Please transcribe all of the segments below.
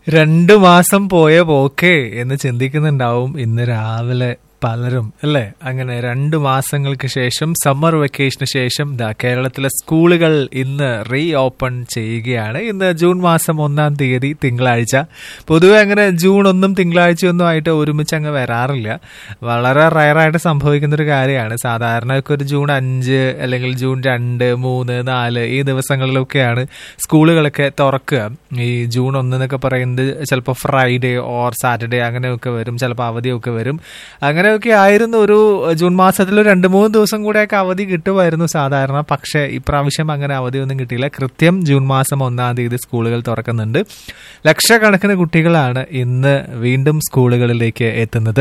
രണ്ടു മാസം പോയ പോക്കേ എന്ന് ചിന്തിക്കുന്നുണ്ടാവും ഇന്ന് രാവിലെ പലരും അല്ലേ അങ്ങനെ രണ്ടു മാസങ്ങൾക്ക് ശേഷം സമ്മർ വെക്കേഷന് ശേഷം ദാ കേരളത്തിലെ സ്കൂളുകൾ ഇന്ന് റീ ഓപ്പൺ ചെയ്യുകയാണ് ഇന്ന് ജൂൺ മാസം ഒന്നാം തീയതി തിങ്കളാഴ്ച പൊതുവെ അങ്ങനെ ജൂൺ ഒന്നും തിങ്കളാഴ്ചയൊന്നും ആയിട്ട് ഒരുമിച്ച് അങ്ങ് വരാറില്ല വളരെ റയറായിട്ട് സംഭവിക്കുന്ന ഒരു കാര്യമാണ് സാധാരണ ഒക്കെ ഒരു ജൂൺ അഞ്ച് അല്ലെങ്കിൽ ജൂൺ രണ്ട് മൂന്ന് നാല് ഈ ദിവസങ്ങളിലൊക്കെയാണ് സ്കൂളുകളൊക്കെ തുറക്കുക ഈ ജൂൺ ഒന്ന് എന്നൊക്കെ പറയുന്നത് ചിലപ്പോൾ ഫ്രൈഡേ ഓർ സാറ്റർഡേ അങ്ങനെയൊക്കെ വരും ചിലപ്പോൾ അവധിയൊക്കെ വരും അങ്ങനെയൊക്കെ ആയിരുന്നു ഒരു ജൂൺ മാസത്തിൽ ഒരു രണ്ട് മൂന്ന് ദിവസം കൂടെയൊക്കെ അവധി കിട്ടുമായിരുന്നു സാധാരണ പക്ഷേ ഇപ്രാവശ്യം അങ്ങനെ അവധിയൊന്നും കിട്ടിയില്ല കൃത്യം ജൂൺ മാസം ഒന്നാം തീയതി സ്കൂളുകൾ തുറക്കുന്നുണ്ട് ലക്ഷക്കണക്കിന് കുട്ടികളാണ് ഇന്ന് വീണ്ടും സ്കൂളുകളിലേക്ക് എത്തുന്നത്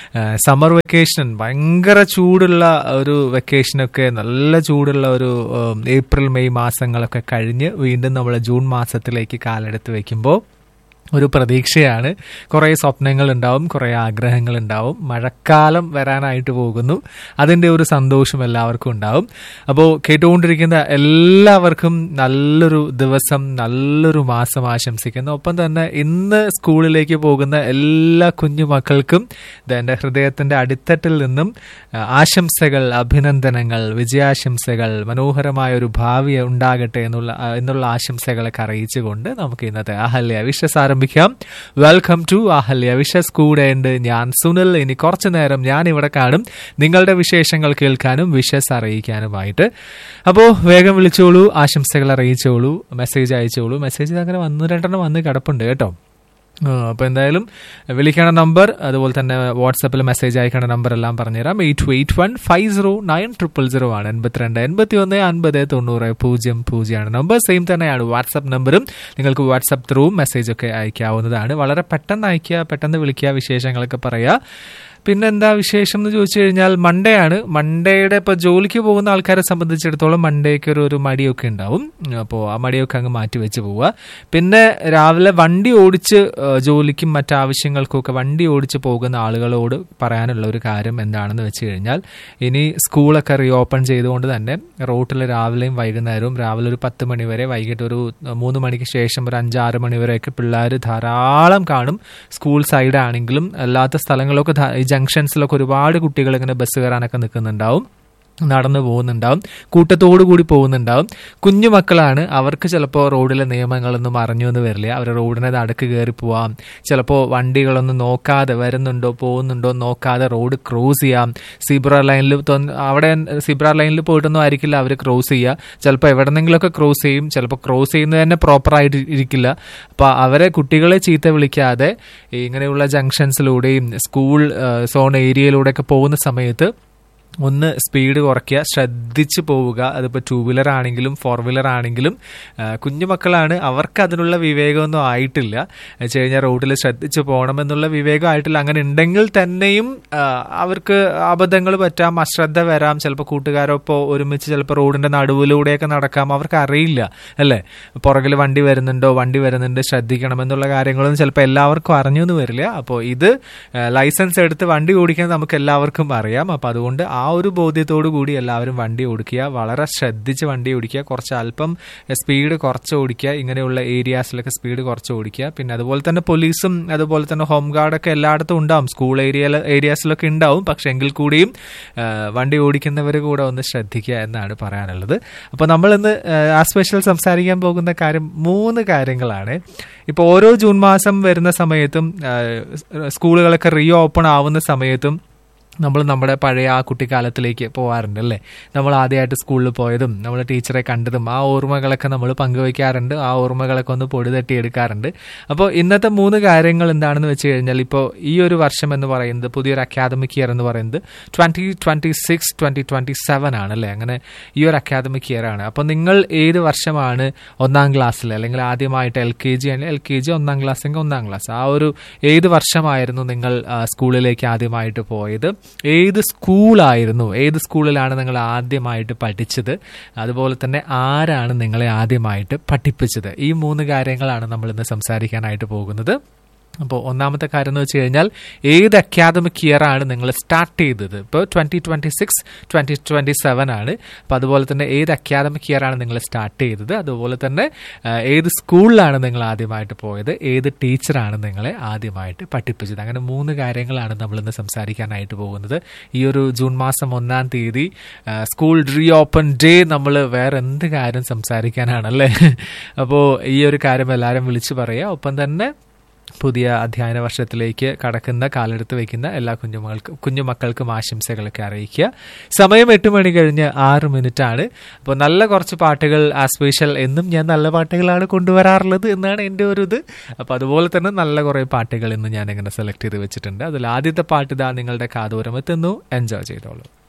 സമ്മർ വെക്കേഷൻ ഭയങ്കര ചൂടുള്ള ഒരു വെക്കേഷനൊക്കെ നല്ല ചൂടുള്ള ഒരു ഉം, ഏപ്രിൽ മെയ് മാസങ്ങളൊക്കെ കഴിഞ്ഞ് വീണ്ടും നമ്മൾ ജൂൺ മാസത്തിലേക്ക് കാലെടുത്ത് വെക്കുമ്പോൾ ഒരു പ്രതീക്ഷയാണ് കുറേ സ്വപ്നങ്ങൾ ഉണ്ടാവും കുറേ ആഗ്രഹങ്ങൾ ഉണ്ടാവും മഴക്കാലം വരാനായിട്ട് പോകുന്നു അതിൻ്റെ ഒരു സന്തോഷം എല്ലാവർക്കും ഉണ്ടാവും അപ്പോൾ കേട്ടുകൊണ്ടിരിക്കുന്ന എല്ലാവർക്കും നല്ലൊരു ദിവസം നല്ലൊരു മാസം ആശംസിക്കുന്നു ഒപ്പം തന്നെ ഇന്ന് സ്കൂളിലേക്ക് പോകുന്ന എല്ലാ കുഞ്ഞു മക്കൾക്കും ഇത് എൻ്റെ ഹൃദയത്തിൻ്റെ അടിത്തട്ടിൽ നിന്നും ആ, ആശംസകൾ അഭിനന്ദനങ്ങൾ വിജയാശംസകൾ മനോഹരമായ ഒരു ഭാവി ഉണ്ടാകട്ടെ എന്നുള്ള ആ, എന്നുള്ള ആശംസകളൊക്കെ അറിയിച്ചുകൊണ്ട് നമുക്ക് ഇന്നത്തെ അഹല്യ വിഷസ് ആരംഭിക്കാം വെൽക്കം ടു അഹല്യ വിഷസ് കൂടെ ഉണ്ട് ഞാൻ സുനിൽ ഇനി കുറച്ചു നേരം ഞാൻ ഇവിടെ കാണും നിങ്ങളുടെ വിശേഷങ്ങൾ കേൾക്കാനും വിഷസ് അറിയിക്കാനുമായിട്ട് അപ്പോൾ വേഗം വിളിച്ചോളൂ ആശംസകൾ അറിയിച്ചോളൂ മെസ്സേജ് അയച്ചോളൂ മെസ്സേജ് അങ്ങനെ വന്നു രണ്ടെണ്ണം വന്ന് കിടപ്പുണ്ട് കേട്ടോ അപ്പോൾ എന്തായാലും വിളിക്കണ നമ്പർ അതുപോലെ തന്നെ വാട്സപ്പിൽ മെസ്സേജ് അയക്കണ നമ്പർ എല്ലാം പറഞ്ഞുതരാം eight two eight one five zero nine triple zero ആണ് എൺപത്തിരണ്ട് എൺപത്തി ഒന്ന് അൻപത് തൊണ്ണൂറ് പൂജ്യം പൂജ്യമാണ് നമ്പർ സെയിം തന്നെയാണ് വാട്സപ്പ് നമ്പറും നിങ്ങൾക്ക് വാട്സപ്പ് ത്രൂ മെസ്സേജ് ഒക്കെ അയക്കാവുന്നതാണ് വളരെ പെട്ടെന്ന് അയക്കുക പെട്ടെന്ന് വിളിക്കുക വിശേഷങ്ങളൊക്കെ പറയുക പിന്നെ എന്താ വിശേഷം എന്ന് ചോദിച്ചു കഴിഞ്ഞാൽ മൺഡേ ആണ് മൺഡേയുടെ ഇപ്പോൾ ജോലിക്ക് പോകുന്ന ആൾക്കാരെ സംബന്ധിച്ചിടത്തോളം മൺഡേക്ക് ഒരു ഒരു മടിയൊക്കെ ഉണ്ടാവും അപ്പോൾ ആ മടിയൊക്കെ അങ്ങ് മാറ്റി വെച്ച് പോവുക പിന്നെ രാവിലെ വണ്ടി ഓടിച്ച് ആ, ജോലിക്കും മറ്റാവശ്യങ്ങൾക്കും ഒക്കെ വണ്ടി ഓടിച്ച് പോകുന്ന ആളുകളോട് പറയാനുള്ള ഒരു കാര്യം എന്താണെന്ന് വെച്ച് കഴിഞ്ഞാൽ ഇനി സ്കൂളൊക്കെ റീ ഓപ്പൺ ചെയ്തുകൊണ്ട് തന്നെ റോട്ടിൽ രാവിലെയും വൈകുന്നേരവും രാവിലെ ഒരു പത്ത് മണി വരെ വൈകിട്ട് ഒരു മൂന്ന് മണിക്ക് ശേഷം ഒരു അഞ്ചാറ് മണി വരെയൊക്കെ പിള്ളേർ ധാരാളം കാണും സ്കൂൾ സൈഡ് ആണെങ്കിലും അല്ലാത്ത സ്ഥലങ്ങളിലൊക്കെ ധാ- ഈ ജംഗ്ഷൻസിലൊക്കെ ഒരുപാട് കുട്ടികൾ ഇങ്ങനെ ബസ് കയറാനൊക്കെ നിൽക്കുന്നുണ്ടാവും നടന്നു പോകുന്നുണ്ടാവും കൂട്ടത്തോടു കൂടി പോകുന്നുണ്ടാവും കുഞ്ഞു മക്കളാണ് അവർക്ക് ചിലപ്പോൾ റോഡിലെ നിയമങ്ങളൊന്നും അറിഞ്ഞു എന്ന് വരില്ല അവർ റോഡിനെ നടുക്ക് കയറി പോവാം ചിലപ്പോൾ വണ്ടികളൊന്നും നോക്കാതെ വരുന്നുണ്ടോ പോകുന്നുണ്ടോ നോക്കാതെ റോഡ് ക്രോസ് ചെയ്യാം സിബ്ര ലൈനിൽ അവിടെ സിബ്ര ലൈനിൽ പോയിട്ടൊന്നും ആയിരിക്കില്ല അവർ ക്രോസ് ചെയ്യുക ചിലപ്പോൾ എവിടെന്നെങ്കിലുമൊക്കെ ക്രോസ് ചെയ്യും ചിലപ്പോൾ ക്രോസ് ചെയ്യുന്നത് തന്നെ പ്രോപ്പറായിട്ട് ഇരിക്കില്ല അപ്പോൾ അവരെ കുട്ടികളെ ചീത്ത വിളിക്കാതെ ഈ ഇങ്ങനെയുള്ള ജംഗ്ഷൻസിലൂടെയും സ്കൂൾ സോൺ ഏരിയയിലൂടെയൊക്കെ പോകുന്ന സമയത്ത് ഒന്ന് സ്പീഡ് കുറയ്ക്കുക ശ്രദ്ധിച്ച് പോവുക അതിപ്പോൾ ടൂ വീലർ ആണെങ്കിലും ഫോർ വീലർ ആണെങ്കിലും ആ, കുഞ്ഞുമക്കളാണ് അവർക്ക് അതിനുള്ള വിവേകമൊന്നും ആയിട്ടില്ല വെച്ച് കഴിഞ്ഞാൽ റോഡിൽ ശ്രദ്ധിച്ച് പോകണമെന്നുള്ള വിവേകം ആയിട്ടില്ല അങ്ങനെ ഉണ്ടെങ്കിൽ തന്നെയും ആ, അവർക്ക് അബദ്ധങ്ങൾ പറ്റാം അശ്രദ്ധ വരാം ചിലപ്പോൾ കൂട്ടുകാരൊപ്പം ഒരുമിച്ച് ചിലപ്പോൾ റോഡിന്റെ നടുവിലൂടെയൊക്കെ നടക്കാം അവർക്ക് അറിയില്ല അല്ലേ പുറകിൽ വണ്ടി വരുന്നുണ്ടോ വണ്ടി വരുന്നുണ്ട് ശ്രദ്ധിക്കണം എന്നുള്ള കാര്യങ്ങളൊന്നും ചിലപ്പോൾ എല്ലാവർക്കും അറിഞ്ഞു എന്ന് വരില്ല അപ്പോൾ ഇത് ആ, ലൈസൻസ് എടുത്ത് വണ്ടി ഓടിക്കാൻ നമുക്ക് എല്ലാവർക്കും അറിയാം അപ്പോൾ അതുകൊണ്ട് ആ ഒരു ബോധ്യത്തോടു കൂടി എല്ലാവരും വണ്ടി ഓടിക്കുക വളരെ ശ്രദ്ധിച്ച് വണ്ടി ഓടിക്കുക കുറച്ച് അല്പം സ്പീഡ് കുറച്ച് ഓടിക്കുക ഇങ്ങനെയുള്ള ഏരിയാസിലൊക്കെ സ്പീഡ് കുറച്ച് ഓടിക്കുക പിന്നെ അതുപോലെ തന്നെ പോലീസും അതുപോലെ തന്നെ ഹോം ഗാർഡൊക്കെ എല്ലായിടത്തും ഉണ്ടാവും സ്കൂൾ ഏരിയ ഏരിയാസിലൊക്കെ ഉണ്ടാവും പക്ഷെ എങ്കിൽ കൂടിയും ആ, വണ്ടി ഓടിക്കുന്നവർ കൂടെ ഒന്ന് ശ്രദ്ധിക്കുക എന്നാണ് പറയാനുള്ളത് അപ്പോൾ നമ്മൾ ഇന്ന് ആ, ആ സ്പെഷ്യൽ സംസാരിക്കാൻ പോകുന്ന കാര്യം മൂന്ന് കാര്യങ്ങളാണ് ഇപ്പോൾ ഓരോ ജൂൺ മാസം വരുന്ന സമയത്തും ആ, സ്കൂളുകളൊക്കെ റീ ഓപ്പൺ ആവുന്ന സമയത്തും നമ്മൾ നമ്മുടെ പഴയ ആ കുട്ടിക്കാലത്തിലേക്ക് പോകാറുണ്ട് അല്ലേ നമ്മൾ ആദ്യമായിട്ട് സ്കൂളിൽ പോയതും നമ്മൾ ടീച്ചറെ കണ്ടതും ആ ഓർമ്മകളൊക്കെ നമ്മൾ പങ്കുവയ്ക്കാറുണ്ട് ആ ഓർമ്മകളൊക്കെ ഒന്ന് പൊടി തട്ടി എടുക്കാറുണ്ട് അപ്പോൾ ഇന്നത്തെ മൂന്ന് കാര്യങ്ങൾ എന്താണെന്ന് വെച്ച് കഴിഞ്ഞാൽ ഇപ്പോൾ ഈ ഒരു വർഷം എന്ന് പറയുന്നത് പുതിയൊരു അക്കാദമിക് ഇയർ എന്ന് പറയുന്നത് twenty twenty six twenty twenty seven ആണ് അല്ലേ അങ്ങനെ ഈ ഒരു അക്കാദമിക് ഇയർ ആണ് അപ്പോൾ നിങ്ങൾ ഏത് വർഷമാണ് ഒന്നാം ക്ലാസ്സിൽ അല്ലെങ്കിൽ ആദ്യമായിട്ട് എൽ കെ ജി ആണെങ്കിൽ എൽ കെ ജി ഒന്നാം ക്ലാസ് എങ്കിൽ ഒന്നാം ക്ലാസ് ആ ഒരു ഏത് വർഷമായിരുന്നു നിങ്ങൾ ആ, സ്കൂളിലേക്ക് ആദ്യമായിട്ട് പോയത് ഏത് സ്കൂളായിരുന്നു ഏത് സ്കൂളിലാണ് നിങ്ങൾ ആദ്യമായിട്ട് പഠിച്ചത് അതുപോലെ തന്നെ ആരാണ് നിങ്ങളെ ആദ്യമായിട്ട് പഠിപ്പിച്ചത് ഈ മൂന്ന് കാര്യങ്ങളാണ് നമ്മൾ ഇന്ന് സംസാരിക്കാനായിട്ട് പോകുന്നത് അപ്പോൾ ഒന്നാമത്തെ കാര്യം എന്ന് വെച്ച് കഴിഞ്ഞാൽ ഏത് അക്കാദമിക് ഇയർ ആണ് നിങ്ങൾ സ്റ്റാർട്ട് ചെയ്തത് ഇപ്പോൾ twenty twenty six twenty twenty seven ആണ് അപ്പോൾ അതുപോലെ തന്നെ ഏത് അക്കാദമിക് ഇയർ ആണ് നിങ്ങൾ സ്റ്റാർട്ട് ചെയ്തത് അതുപോലെ തന്നെ ആ, ഏത് സ്കൂളിലാണ് നിങ്ങൾ ആദ്യമായിട്ട് പോയത് ഏത് ടീച്ചറാണ് നിങ്ങളെ ആദ്യമായിട്ട് പഠിപ്പിച്ചത് അങ്ങനെ മൂന്ന് കാര്യങ്ങളാണ് നമ്മൾ ഇന്ന് സംസാരിക്കാനായിട്ട് പോകുന്നത് ഈ ഒരു ജൂൺ മാസം ഒന്നാം തീയതി ആ, സ്കൂൾ റീ ഓപ്പൺ ഡേ നമ്മൾ വേറെ എന്ത് കാര്യം സംസാരിക്കാനാണല്ലേ അപ്പോൾ ഈ ഒരു കാര്യം എല്ലാവരും വിളിച്ചു പറയുക ഒപ്പം തന്നെ പുതിയ അധ്യയന വർഷത്തിലേക്ക് കടക്കുന്ന കാലെടുത്ത് വയ്ക്കുന്ന എല്ലാ കുഞ്ഞുമക്കൾക്കും കുഞ്ഞുമക്കൾക്കും ആശംസകളൊക്കെ അറിയിക്കുക സമയം എട്ട് മണി കഴിഞ്ഞ് ആറ് മിനിറ്റ് ആണ് അപ്പോൾ നല്ല കുറച്ച് പാട്ടുകൾ ആ സ്പെഷ്യൽ എന്നും ഞാൻ നല്ല പാട്ടുകളാണ് കൊണ്ടുവരാറുള്ളത് എന്നാണ് എൻ്റെ ഒരു ഇത് അപ്പോൾ അതുപോലെ തന്നെ നല്ല കുറേ പാട്ടുകൾ ഇന്ന് ഞാൻ ഇങ്ങനെ സെലക്ട് ചെയ്ത് വെച്ചിട്ടുണ്ട് അതിൽ ആദ്യത്തെ പാട്ട് ഇതാ നിങ്ങളുടെ കാതോരം എത്തുന്നു എൻജോയ് ചെയ്തോളൂ